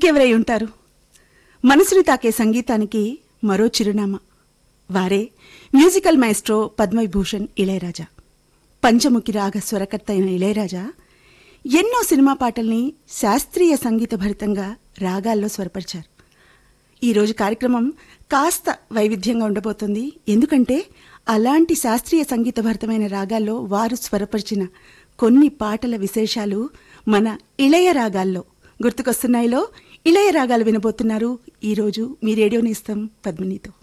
ఇంకెవరై ఉంటారు మనసుని తాకే సంగీతానికి మరో చిరునామా వారే మ్యూజికల్ మైస్ట్రో పద్మవిభూషణ్ ఇళయరాజా పంచముఖి రాగ స్వరకర్త అయిన ఇళయరాజా ఎన్నో సినిమా పాటల్ని శాస్త్రీయ సంగీత భరితంగా రాగాల్లో స్వరపరిచారు ఈరోజు కార్యక్రమం కాస్త వైవిధ్యంగా ఉండబోతుంది ఎందుకంటే అలాంటి శాస్త్రీయ సంగీత భరితమైన రాగాల్లో వారు స్వరపరిచిన కొన్ని పాటల విశేషాలు మన ఇళయ రాగాల్లో గుర్తుకొస్తున్నాయిలో ఇళయ రాగాలు వినబోతున్నారు ఈరోజు మీ రేడియో నేస్తం పద్మినితో